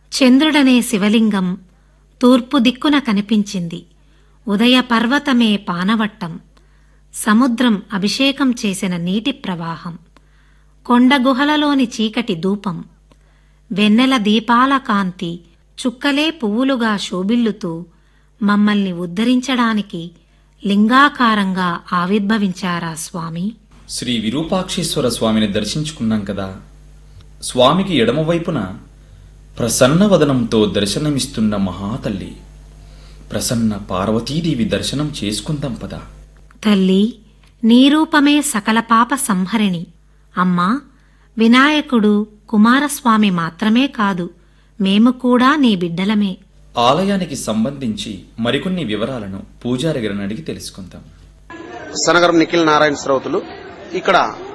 చంద్రుడనే శివలింగం తూర్పు దిక్కున కనిపించింది ఉదయ పర్వతమే పానవట్టం సముద్రం అభిషేకం చేసిన నీటి ప్రవాహం కొండ గుహలలోని చీకటి ధూపం వెన్నెల దీపాల కాంతి చుక్కలే పువ్వులుగా శోభిల్లుతూ మమ్మల్ని ఉద్ధరించడానికి లింగాకారంగా ఆవిర్భవించారా స్వామి శ్రీ విరూపాక్షేశ్వర స్వామిని దర్శించుకున్నాం కదా స్వామికి ఎడమవైపున ప్రసన్నవదనంతో దర్శనమిస్తున్న మహాతల్లి ప్రసన్న పార్వతీదేవి దర్శనం చేసుకుందాం పదా తల్లి నీ రూపమే సకల పాప సంహరిణి అమ్మా వినాయకుడు కుమారస్వామి మాత్రమే కాదు మేము కూడా నీ బిడ్డలమే ఆలయానికి సంబంధించి మరికొన్ని వివరాలను పూజారి గారిని అడిగి తెలుసుకుందాం సనగరం నిఖిల్ నారాయణ శ్రౌతులు ఇక్కడ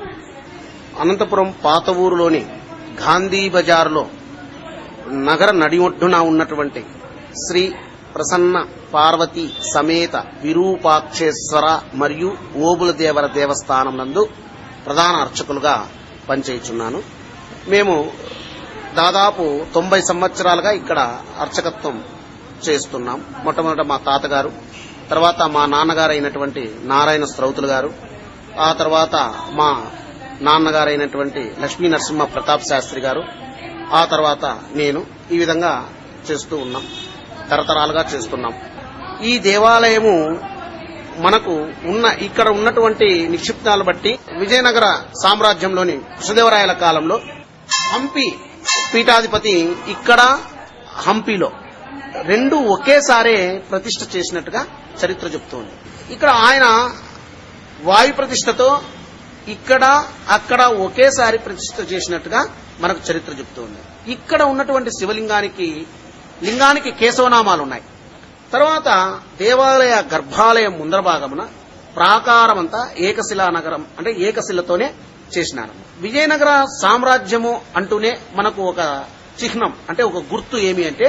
అనంతపురం పాత ఊరులోని గాంధీ బజార్లో నగర నడి ఒడ్డున ఉన్నటువంటి శ్రీ ప్రసన్న పార్వతి సమేత విరూపాక్షేశ్వర మరియు ఓబుల దేవర దేవస్థానం నందు ప్రధాన అర్చకులుగా పనిచేయుచున్నాను మేము దాదాపు తొంభై సంవత్సరాలుగా ఇక్కడ అర్చకత్వం చేస్తున్నాం మొట్టమొదట మా తాతగారు తర్వాత మా నాన్నగారు అయినటువంటి నారాయణ శ్రౌతులు గారు ఆ తర్వాత మా నాన్నగారు అయినటువంటి లక్ష్మీ నరసింహ ప్రతాప్ శాస్త్రి గారు ఆ తర్వాత నేను ఈ విధంగా చేస్తూ ఉన్నాం తరతరాలుగా చేస్తున్నాం ఈ దేవాలయము మనకు ఉన్న ఇక్కడ ఉన్నటువంటి నిక్షిప్తాలు బట్టి విజయనగర సామ్రాజ్యంలోని కృష్ణదేవరాయల కాలంలో హంపి పీఠాధిపతి ఇక్కడ హంపిలో రెండు ఒకేసారే ప్రతిష్ఠ చేసినట్టుగా చరిత్ర చెప్తోంది ఇక్కడ ఆయన వాయు ప్రతిష్టతో ఇక్కడ అక్కడ ఒకేసారి ప్రతిష్ఠ చేసినట్టుగా మనకు చరిత్ర చెప్తోంది ఇక్కడ ఉన్నటువంటి శివలింగానికి లింగానికి కేశవనామాలు ఉన్నాయి తర్వాత దేవాలయ గర్భాలయం ముందర భాగమున ప్రాకారమంతా ఏకశిలా నగరం అంటే ఏకశిలతోనే చేసినారు విజయనగర సామ్రాజ్యము అంటూనే మనకు ఒక చిహ్నం అంటే ఒక గుర్తు ఏమి అంటే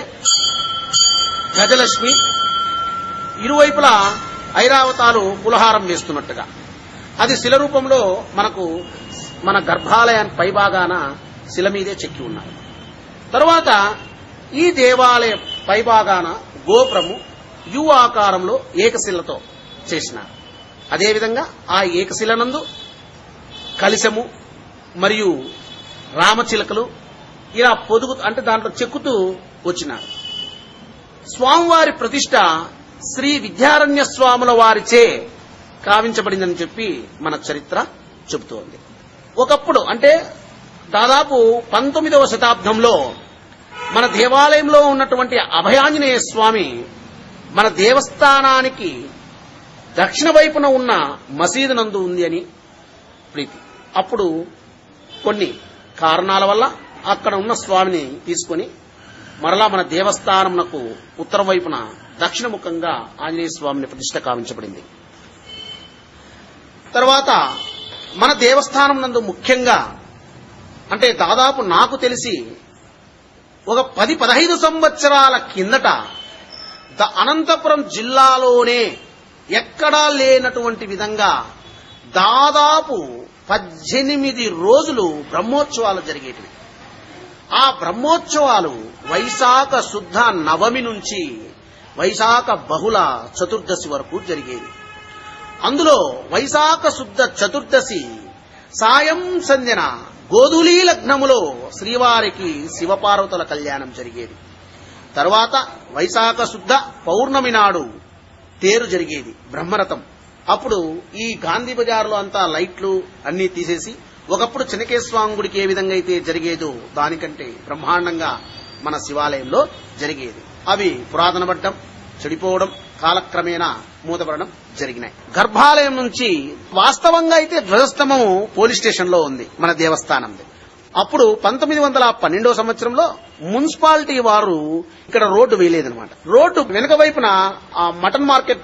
గజలక్ష్మి ఇరువైపులా ఐరావతాలు పులహారం వేస్తున్నట్టుగా అది శిల రూపంలో మనకు మన గర్భాలయాన్ని పైభాగాన శిల మీదే చెక్కి ఉన్నారు తరువాత ఈ దేవాలయం పైభాగాన గోపురము యు ఆకారంలో ఏకశిలతో చేసినారు అదేవిధంగా ఆ ఏకశిలనందు కలిశము మరియు రామచిలకలు ఇలా పొదుగు అంటే దాంట్లో చెక్కుతూ వచ్చినారు స్వామివారి ప్రతిష్ట శ్రీ విద్యారణ్య స్వాముల వారిచే కావించబడిందని చెప్పి మన చరిత్ర చెబుతోంది ఒకప్పుడు అంటే దాదాపు పంతొమ్మిదవ శతాబ్దంలో మన దేవాలయంలో ఉన్నటువంటి అభయాంజనేయ స్వామి మన దేవస్థానానికి దక్షిణ వైపున ఉన్న మసీదు నందు ఉంది అని ప్రీతి అప్పుడు కొన్ని కారణాల వల్ల అక్కడ ఉన్న స్వామిని తీసుకొని మరలా మన దేవస్థానమునకు ఉత్తర వైపున దక్షిణముఖంగా ఆంజనేయ స్వామిని ప్రతిష్ట కావించబడింది తర్వాత మన దేవస్థానం నందు ముఖ్యంగా అంటే దాదాపు నాకు తెలిసి ఒక పది పదహైదు సంవత్సరాల కిందట ద అనంతపురం జిల్లాలోనే ఎక్కడా లేనటువంటి విధంగా దాదాపు పద్దెనిమిది రోజులు బ్రహ్మోత్సవాలు జరిగేటివి ఆ బ్రహ్మోత్సవాలు వైశాఖ శుద్ధ నవమి నుంచి వైశాఖ బహుళ చతుర్దశి వరకు జరిగేవి అందులో వైశాఖ శుద్ధ చతుర్దశి సాయం సంధ్యన గోధులీ లగ్నములో శ్రీవారికి శివపార్వతుల కళ్యాణం జరిగేది తర్వాత వైశాఖ శుద్ధ పౌర్ణమి నాడు తేరు జరిగేది బ్రహ్మరథం అప్పుడు ఈ గాంధీ బజార్లో అంతా లైట్లు అన్ని తీసేసి ఒకప్పుడు చెనకేశ్వామి గుడికి ఏ విధంగా అయితే జరిగేదో దానికంటే బ్రహ్మాండంగా మన శివాలయంలో జరిగేది అవి పురాతనబడ్డం చెడిపోవడం కాలక్రమేణా మూతపడడం జరిగినాయి గర్భాలయం నుంచి వాస్తవంగా అయితే ధ్వజస్తంభం పోలీస్ స్టేషన్ లో ఉంది మన దేవస్థానంది అప్పుడు పంతొమ్మిది వందల పన్నెండవ సంవత్సరంలో మున్సిపాలిటీ వారు ఇక్కడ రోడ్డు వేయలేదన్నమాట రోడ్డు వెనుక వైపున ఆ మటన్ మార్కెట్